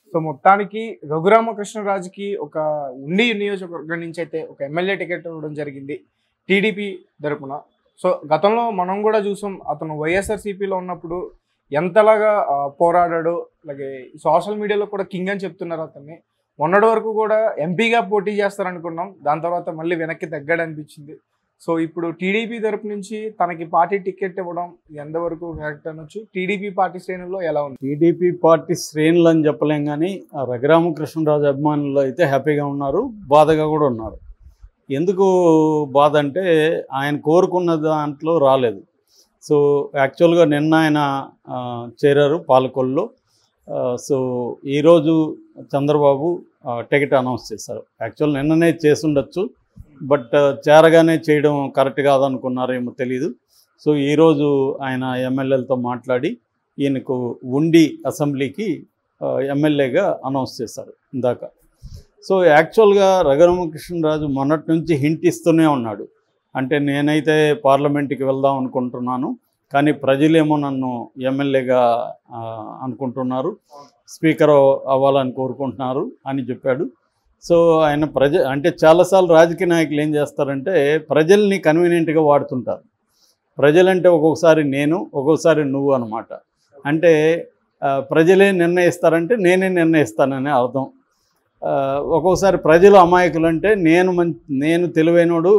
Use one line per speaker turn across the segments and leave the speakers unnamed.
So మొత్తానికి రఘురామకృష్ణరాజుకి ఒక ఉండి నియోజకవర్గం నుంచి అయితే ఒక ఎమ్మెల్యే టికెట్ ఇవ్వడం జరిగింది టీడీపీ తరపున సో గతంలో మనం కూడా చూసాం అతను వైఎస్ఆర్సీపీలో ఉన్నప్పుడు ఎంతలాగా ఆ, పోరాడాడు అలాగే సోషల్ మీడియాలో కూడా కింగ్ అని చెప్తున్నారు అతన్ని మొన్నటి వరకు కూడా ఎంపీగా పోటీ చేస్తారనుకున్నాం దాని తర్వాత మళ్ళీ వెనక్కి తగ్గాడు అనిపించింది సో ఇప్పుడు టీడీపీ తరపు నుంచి తనకి పార్టీ టికెట్ ఇవ్వడం ఎంతవరకు కరెక్ట్ అనొచ్చు టీడీపీ పార్టీ శ్రేణుల్లో ఎలా ఉంది
టీడీపీ పార్టీ శ్రేణులు అని చెప్పలేం కానీ ఆ రఘురామకృష్ణరాజు అభిమానులు అయితే హ్యాపీగా ఉన్నారు బాధగా కూడా ఉన్నారు ఎందుకు బాధ అంటే ఆయన కోరుకున్న దాంట్లో రాలేదు సో యాక్చువల్గా నిన్న ఆయన ఆ, చేరారు పాలకొల్లో ఆ, సో ఈరోజు చంద్రబాబు ఆ, టికెట్ అనౌన్స్ చేశారు యాక్చువల్ నిన్ననే చేసి ఉండొచ్చు బట్ చేరగానే చేయడం కరెక్ట్ కాదనుకున్నారేమో తెలీదు సో ఈరోజు ఆయన ఎమ్మెల్యేలతో మాట్లాడి ఈయనకు ఉండి అసెంబ్లీకి ఆ, ఎమ్మెల్యేగా అనౌన్స్ చేశారు ఇందాక సో యాక్చువల్గా రఘురామకృష్ణరాజు మొన్నటి నుంచి హింట్ ఇస్తూనే ఉన్నాడు అంటే నేనైతే పార్లమెంట్కి వెళ్దాం అనుకుంటున్నాను కానీ ప్రజలేమో నన్ను ఎమ్మెల్యేగా ఆ, అనుకుంటున్నారు స్పీకర్ అవ్వాలని కోరుకుంటున్నారు అని చెప్పాడు సో ఆయన ప్రజ అంటే చాలాసార్లు రాజకీయ నాయకులు ఏం చేస్తారంటే ప్రజల్ని కన్వీనియంట్గా వాడుతుంటారు ప్రజలంటే ఒక్కొక్కసారి నేను ఒక్కొక్కసారి నువ్వు అనమాట అంటే ఆ, ప్రజలే నిర్ణయిస్తారంటే నేనే నిర్ణయిస్తానని అర్థం ఆ, ఒక్కొక్కసారి ప్రజలు అమాయకులు అంటే నేను మం నేను తెలివైనోడు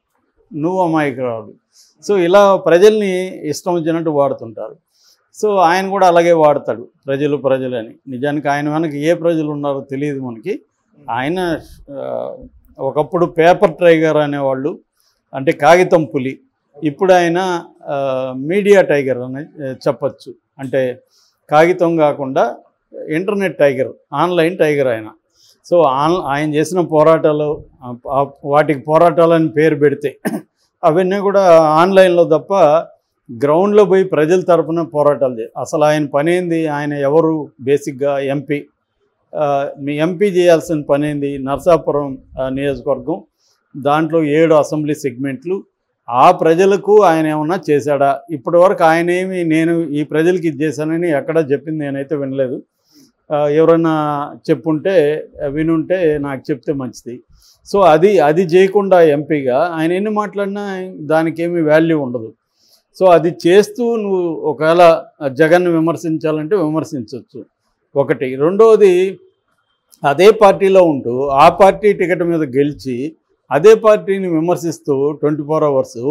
నువ్వు అమాయకురాడు సో ఇలా ప్రజల్ని ఇష్టం వచ్చినట్టు వాడుతుంటారు సో ఆయన కూడా అలాగే వాడతాడు ప్రజలు ప్రజలని నిజానికి ఆయన వెనక ఏ ప్రజలు ఉన్నారో తెలియదు మనకి ఆయన ఆ, ఒకప్పుడు పేపర్ టైగర్ అనేవాళ్ళు అంటే కాగితం పులి ఇప్పుడు ఆయన ఆ, మీడియా టైగర్ అని ఆ, చెప్పచ్చు అంటే కాగితం కాకుండా ఇంటర్నెట్ టైగర్ ఆన్లైన్ టైగర్ ఆయన సో ఆన్ ఆయన చేసిన పోరాటాలు ఆ, ఆ వాటికి పోరాటాలని పేరు పెడితే అవన్నీ కూడా ఆన్లైన్లో తప్ప గ్రౌండ్లో పోయి ప్రజల తరపున పోరాటాలు చే అసలు ఆయన పని ఏంది ఆయన ఎవరు బేసిక్గా ఎంపీ ఆ, మీ ఎంపీ చేయాల్సిన పని ఏంది నరసాపురం ఆ, నియోజకవర్గం దాంట్లో ఏడు అసెంబ్లీ సెగ్మెంట్లు ఆ ప్రజలకు ఆయన ఏమన్నా చేశాడా ఇప్పటివరకు ఆయన ఏమి నేను ఈ ప్రజలకి ఇది చేశానని ఎక్కడా చెప్పింది నేనైతే వినలేదు ఆ, ఎవరైనా చెప్పుంటే ఆ, వినుంటే నాకు చెప్తే మంచిది సో అది అది చేయకుండా ఎంపీగా ఆయన ఎన్ని మాట్లాడినా దానికి ఏమి వాల్యూ ఉండదు సో అది చేస్తూ నువ్వు ఒకవేళ జగన్ విమర్శించాలంటే విమర్శించవచ్చు ఒకటి రెండవది అదే పార్టీలో ఉంటూ ఆ పార్టీ టికెట్ మీద గెలిచి అదే పార్టీని విమర్శిస్తూ ట్వంటీ ఫోర్ అవర్స్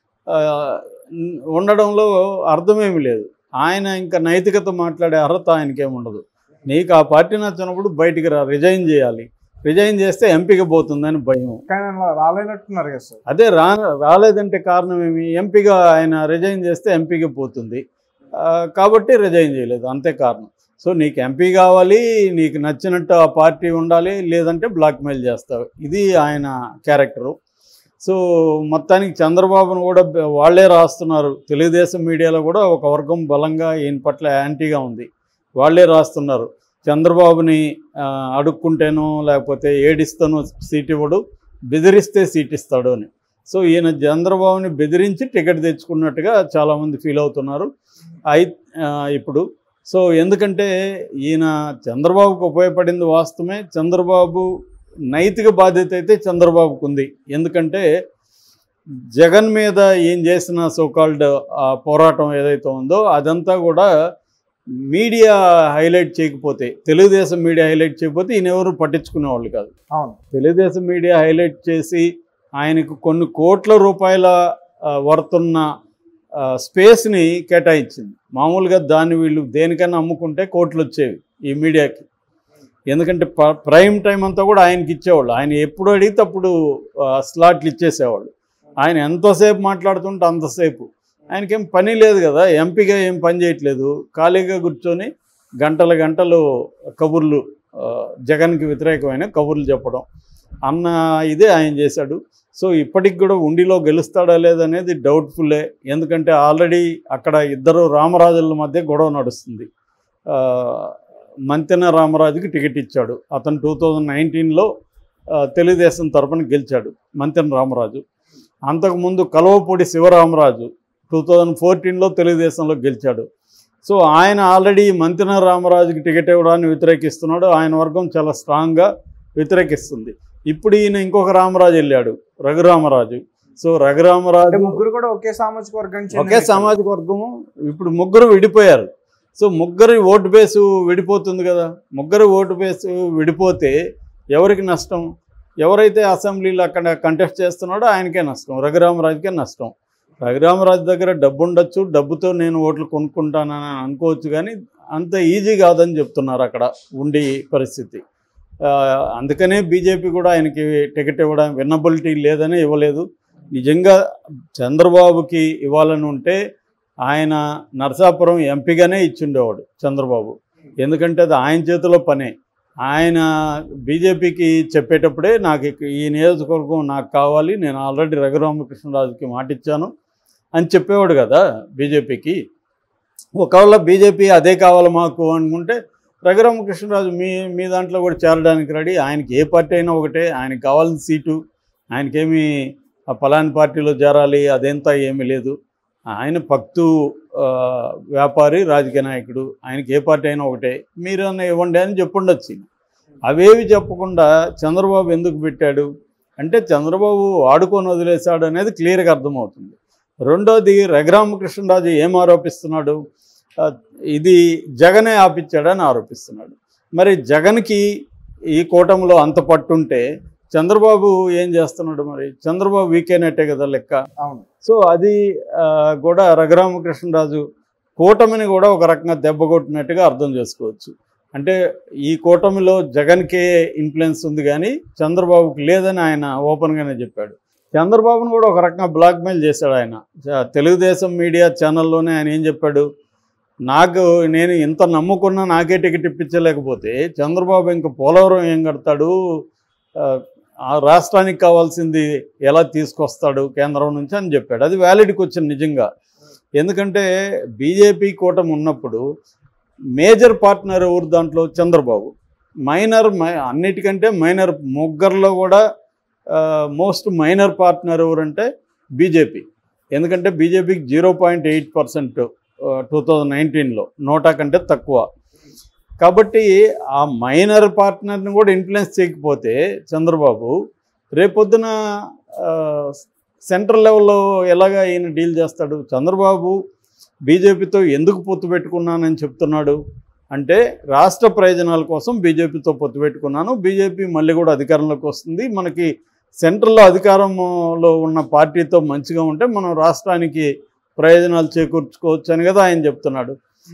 ఉండడంలో అర్థమేమి లేదు ఆయన ఇంకా నైతికత మాట్లాడే అర్హత ఆయనకేం ఉండదు నీకు ఆ పార్టీ నచ్చినప్పుడు బయటికి రా రిజైన్ చేయాలి రిజైన్ చేస్తే ఎంపీకి పోతుందని భయం
కానీ అలా రాలేనట్టున్నారు కదా సార్
అదే రా రాలేదంటే కారణం ఏమి ఎంపీగా ఆయన రిజైన్ చేస్తే ఎంపీకి పోతుంది ఆ, కాబట్టి రిజైన్ చేయలేదు అంతే కారణం సో నీకు ఎంపీ కావాలి నీకు నచ్చినట్టు ఆ పార్టీ ఉండాలి లేదంటే బ్లాక్మెయిల్ చేస్తావు ఇది ఆయన క్యారెక్టరు సో మొత్తానికి చంద్రబాబును కూడా బ- వాళ్ళే రాస్తున్నారు తెలుగుదేశం మీడియాలో కూడా ఒక వర్గం బలంగా ఈయన పట్ల యాంటీగా ఉంది వాళ్ళే రాస్తున్నారు చంద్రబాబుని ఆ, అడుక్కుంటేనో లేకపోతే ఏడిస్తానో సీట్ ఇవ్వడు బెదిరిస్తే సీట్ ఇస్తాడు అని సో ఈయన చంద్రబాబుని బెదిరించి టికెట్ తెచ్చుకున్నట్టుగా చాలామంది ఫీల్ అవుతున్నారు అయి ఆ, ఇప్పుడు సో ఎందుకంటే ఈయన చంద్రబాబుకు ఉపయోగపడింది వాస్తవమే చంద్రబాబు నైతిక బాధ్యత అయితే చంద్రబాబుకు ఉంది ఎందుకంటే జగన్ మీద ఏం చేసిన సోకాల్డ్ పోరాటం ఏదైతే ఉందో అదంతా కూడా మీడియా హైలైట్ చేయకపోతే తెలుగుదేశం మీడియా హైలైట్ చేయకపోతే ఈయన ఎవరు పట్టించుకునేవాళ్ళు కాదు
అవును
తెలుగుదేశం మీడియా హైలైట్ చేసి ఆయనకు కొన్ని కోట్ల రూపాయల ఆ, వర్తున్న ఆ, స్పేస్ని కేటాయించింది మామూలుగా దాన్ని వీళ్ళు దేనికైనా అమ్ముకుంటే కోట్లు వచ్చేవి ఈ మీడియాకి ఎందుకంటే ప- ప్రైమ్ టైం అంతా కూడా ఆయనకి ఇచ్చేవాళ్ళు ఆయన ఎప్పుడు అడిగితే అప్పుడు ఆ, స్లాట్లు ఇచ్చేసేవాళ్ళు ఆయన ఎంతసేపు మాట్లాడుతుంటే అంతసేపు ఆయనకేం పని లేదు కదా ఎంపీగా ఏం పని చేయట్లేదు ఖాళీగా కూర్చొని గంటల గంటలు కబుర్లు ఆ, జగన్కి వ్యతిరేకమైన కబుర్లు చెప్పడం అన్న ఇదే ఆయన చేశాడు సో ఇప్పటికి కూడా ఉండిలో గెలుస్తాడా లేదనేది డౌట్ఫుల్లే ఎందుకంటే ఆల్రెడీ అక్కడ ఇద్దరు రామరాజుల మధ్య గొడవ నడుస్తుంది ఆ, మంతెన రామరాజుకి టికెట్ ఇచ్చాడు అతను టూ థౌజండ్ నైన్టీన్లో తెలుగుదేశం తరపున గెలిచాడు మంతెన రామరాజు అంతకుముందు కలవపూడి శివరామరాజు టూ థౌజండ్ ఫోర్టీన్లో తెలుగుదేశంలో గెలిచాడు సో ఆయన ఆల్రెడీ మంతిన రామరాజుకి టికెట్ ఇవ్వడాన్ని వ్యతిరేకిస్తున్నాడు ఆయన వర్గం చాలా స్ట్రాంగ్గా వ్యతిరేకిస్తుంది ఇప్పుడు ఈయన ఇంకొక రామరాజు వెళ్ళాడు రఘురామరాజు సో
అంటే
రఘురామరాజు
ముగ్గురు కూడా ఒకే సామాజిక వర్గానికి చెందిన
ఒకే
వ్యక్తులు.
సామాజిక వర్గము ఇప్పుడు ముగ్గురు విడిపోయారు సో ముగ్గురి ఓటు బేసు విడిపోతుంది కదా ముగ్గురు ఓటు బేసు విడిపోతే ఎవరికి నష్టం ఎవరైతే అసెంబ్లీలో అక్కడ కంటెస్ట్ చేస్తున్నాడో ఆయనకే నష్టం రఘురామరాజుకే నష్టం రఘురామరాజు దగ్గర డబ్బు ఉండొచ్చు డబ్బుతో నేను ఓట్లు కొనుక్కుంటానని అనుకోవచ్చు కానీ అంత ఈజీ కాదని చెప్తున్నారు అక్కడ ఉండి పరిస్థితి ఆ, అందుకనే బీజేపీ కూడా ఆయనకి టికెట్ ఇవ్వడం విన్నబిలిటీ లేదని ఇవ్వలేదు నిజంగా చంద్రబాబుకి ఇవ్వాలని ఉంటే ఆయన నరసాపురం ఎంపీగానే ఇచ్చిండేవాడు చంద్రబాబు ఎందుకంటే అది ఆయన చేతిలో పనే ఆయన బీజేపీకి చెప్పేటప్పుడే నాకు ఇక- ఈ నియోజకవర్గం నాకు కావాలి నేను ఆల్రెడీ రఘురామకృష్ణరాజుకి మాట ఇచ్చాను అని చెప్పేవాడు కదా బీజేపీకి ఒకవేళ బీజేపీ అదే కావాలి మాకు అనుకుంటే రఘురామకృష్ణరాజు మీ మీ దాంట్లో కూడా చేరడానికి రెడీ ఆయనకి ఏ పార్టీ అయినా ఒకటే ఆయనకి కావాల్సిన సీటు ఆయనకేమి ఆ పలాని పార్టీలో చేరాలి అదేంతా ఏమీ లేదు ఆయన భక్తు ఆ, వ్యాపారి రాజకీయ నాయకుడు ఆయనకి ఏ పార్టీ అయినా ఒకటే మీరన్నా ఇవ్వండి అని చెప్పుండొచ్చు ఈయన. అవేవి చెప్పకుండా చంద్రబాబు ఎందుకు పెట్టాడు అంటే చంద్రబాబు ఆడుకొని వదిలేశాడు అనేది క్లియర్గా అర్థమవుతుంది రెండోది రఘురామకృష్ణరాజు ఏం ఆరోపిస్తున్నాడు ఆ, ఇది జగనే ఆపిచ్చాడని ఆరోపిస్తున్నాడు మరి జగన్కి ఈ కూటమిలో అంత పట్టుంటే చంద్రబాబు ఏం చేస్తున్నాడు మరి చంద్రబాబు వీకేనట్టే కదా లెక్క
అవును
సో అది ఆ, కూడా రఘురామకృష్ణరాజు కూటమిని కూడా ఒక రకంగా దెబ్బ కొట్టినట్టుగా అర్థం చేసుకోవచ్చు అంటే ఈ కూటమిలో జగన్కే ఇన్ఫ్లుయెన్స్ ఉంది కానీ చంద్రబాబుకి లేదని ఆయన ఓపెన్గానే చెప్పాడు చంద్రబాబును కూడా ఒక రకంగా బ్లాక్మెయిల్ చేశాడు ఆయన చ- తెలుగుదేశం మీడియా ఛానల్లోనే ఆయన ఏం చెప్పాడు నాకు నేను ఇంత నమ్ముకున్నా నాకే టికెట్ ఇప్పించలేకపోతే చంద్రబాబు ఇంకా పోలవరం ఏం కడతాడు ఆ, ఆ రాష్ట్రానికి కావాల్సింది ఎలా తీసుకొస్తాడు కేంద్రం నుంచి అని చెప్పాడు అది వ్యాలిడ్ క్వశ్చన్ నిజంగా ఎందుకంటే బీజేపీ కూటమి ఉన్నప్పుడు మేజర్ పార్ట్నర్ ఎవరు దాంట్లో చంద్రబాబు మైనర్ మై అన్నిటికంటే మైనర్ ముగ్గురులో కూడా మోస్ట్ మైనర్ పార్ట్నర్ ఎవరంటే బీజేపీ ఎందుకంటే బీజేపీకి zero point eight percent two thousand నైన్టీన్లో నోటా కంటే తక్కువ కాబట్టి ఆ మైనర్ పార్ట్నర్ని కూడా ఇన్ఫ్లుయెన్స్ చేయకపోతే చంద్రబాబు రేపొద్దున ఆ, సెంట్రల్ లెవెల్లో ఎలాగా ఈయన డీల్ చేస్తాడు చంద్రబాబు బీజేపీతో ఎందుకు పొత్తు పెట్టుకున్నానని చెప్తున్నాడు అంటే రాష్ట్ర ప్రయోజనాల కోసం బీజేపీతో పొత్తు పెట్టుకున్నాను బీజేపీ మళ్ళీ కూడా అధికారంలోకి వస్తుంది మనకి సెంట్రల్లో అధికారంలో ఉన్న పార్టీతో మంచిగా ఉంటే మనం రాష్ట్రానికి ప్రయోజనాలు చేకూర్చుకోవచ్చు అని కదా ఆయన చెప్తున్నాడు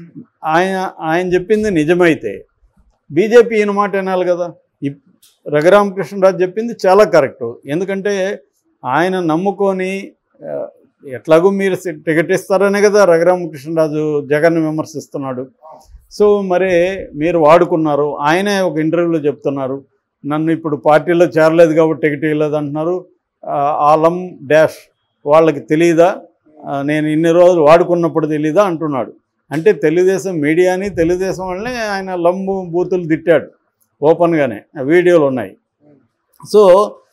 ఆయన ఆయన చెప్పింది నిజమైతే బీజేపీ ఈయన మాట వినాలి కదా ఇప్- రఘురామకృష్ణరాజు చెప్పింది చాలా కరెక్ట్ ఎందుకంటే ఆయన నమ్ముకొని ఆ, ఎట్లాగూ మీరు సి- టికెట్ ఇస్తారనే కదా రఘురామకృష్ణరాజు జగన్ విమర్శిస్తున్నాడు సో మరి మీరు వాడుకున్నారు ఆయనే ఒక ఇంటర్వ్యూలో చెప్తున్నారు నన్ను ఇప్పుడు పార్టీలో చేరలేదు కాబట్టి టికెట్ ఇవ్వలేదు అంటున్నారు ఆ, ఆ లమ్ డాష్ వాళ్ళకి తెలియదా ఆ, నేను ఇన్ని రోజులు వాడుకున్నప్పుడు తెలీదా అంటున్నాడు అంటే తెలుగుదేశం మీడియాని తెలుగుదేశం వాళ్ళని ఆయన లంబు బూతులు తిట్టాడు ఓపెన్గానే ఆ వీడియోలు ఉన్నాయి సో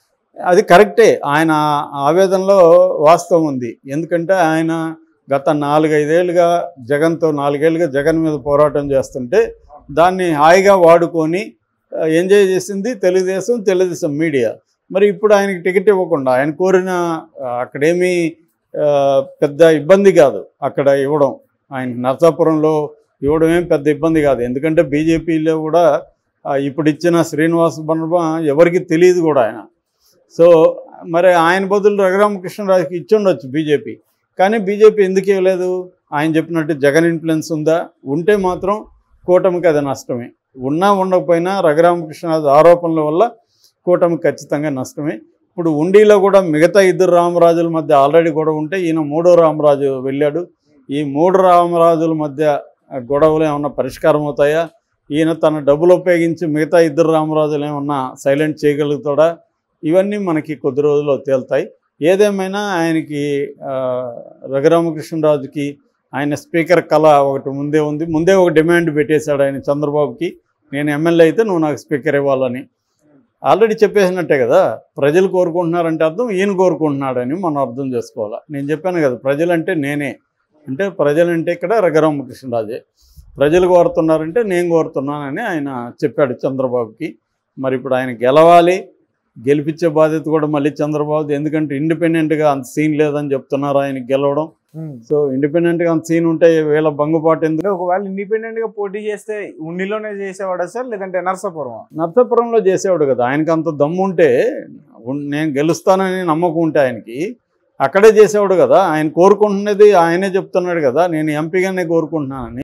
అది కరెక్టే ఆయన ఆవేదనలో వాస్తవం ఉంది ఎందుకంటే ఆయన గత నాలుగైదేళ్ళుగా జగన్తో నాలుగేళ్ళుగా జగన్ మీద పోరాటం చేస్తుంటే దాన్ని హాయిగా వాడుకొని ఆ, ఎంజాయ్ చేసింది తెలుగుదేశం తెలుగుదేశం మీడియా మరి ఇప్పుడు ఆయనకి టికెట్ ఇవ్వకుండా ఆయన కోరిన ఆ, అక్కడేమీ ఆ, పెద్ద ఇబ్బంది కాదు అక్కడ ఇవ్వడం ఆయన నరసాపురంలో ఇవ్వడం ఏం పెద్ద ఇబ్బంది కాదు ఎందుకంటే బీజేపీలో కూడా ఆ, ఇప్పుడు ఇచ్చిన శ్రీనివాస బర్మ ఎవరికి తెలియదు కూడా ఆయన సో మరి ఆయన బదులు రఘురామకృష్ణరాజుకి ఇచ్చి ఉండొచ్చు బీజేపీ కానీ బీజేపీ ఎందుకు ఇవ్వలేదు ఆయన చెప్పినట్టు జగన్ ఇన్ఫ్లుయెన్స్ ఉందా ఉంటే మాత్రం కూటమికి అది నష్టమే ఉన్నా ఉండకపోయినా రఘురామకృష్ణరాజు ఆరోపణల వల్ల కూటమికి ఖచ్చితంగా నష్టమే ఇప్పుడు ఉండిలో కూడా మిగతా ఇద్దరు రామరాజుల మధ్య ఆల్రెడీ గొడవ ఉంటే ఈయన మూడో రామరాజు వెళ్ళాడు ఈ మూడు రామరాజుల మధ్య గొడవలు ఏమన్నా పరిష్కారం అవుతాయా ఈయన తన డబ్బులు ఉపయోగించి మిగతా ఇద్దరు రామరాజులు ఏమన్నా సైలెంట్ చేయగలుగుతాడా ఇవన్నీ మనకి కొద్ది రోజుల్లో తేలుతాయి ఏదేమైనా ఆయనకి ఆ, రఘురామకృష్ణరాజుకి ఆయన స్పీకర్ కళ ఒకటి ముందే ఉంది ముందే ఒక డిమాండ్ పెట్టేశాడు ఆయన చంద్రబాబుకి నేను ఎమ్మెల్యే అయితే నువ్వు నాకు స్పీకర్ ఇవ్వాలని ఆల్రెడీ చెప్పేసినట్టే కదా ప్రజలు కోరుకుంటున్నారంటే అర్థం ఈయన కోరుకుంటున్నాడని మనం అర్థం చేసుకోవాలి నేను చెప్పాను కదా ప్రజలంటే నేనే అంటే ప్రజలంటే ఇక్కడ రఘురామకృష్ణరాజే ప్రజలు కోరుతున్నారంటే నేను కోరుతున్నానని ఆయన చెప్పాడు చంద్రబాబుకి మరి ఇప్పుడు ఆయన గెలవాలి గెలిపించే బాధ్యత కూడా మళ్ళీ చంద్రబాబు ఎందుకంటే ఇండిపెండెంట్గా అంత సీన్ లేదని చెప్తున్నారు ఆయన గెలవడం
ఉమ్.
సో ఇండిపెండెంట్గా అంత సీన్ ఉంటే వీళ్ళ బంగుపాటు ఎందుకు
అంటే ఒకవేళ ఇండిపెండెంట్ గా పోటీ చేస్తే ఉండిలోనే చేసేవాడా సార్ లేదంటే నర్సాపురం
నర్సాపురంలో చేసేవాడు కదా ఆయనకి అంత దమ్ము ఉంటే ఉన్- నేను గెలుస్తానని నమ్మకం ఉంటే ఆయనకి అక్కడే చేసేవాడు కదా ఆయన కోరుకుంటున్నది ఆయనే చెప్తున్నాడు కదా నేను ఎంపీగానే కోరుకుంటున్నానని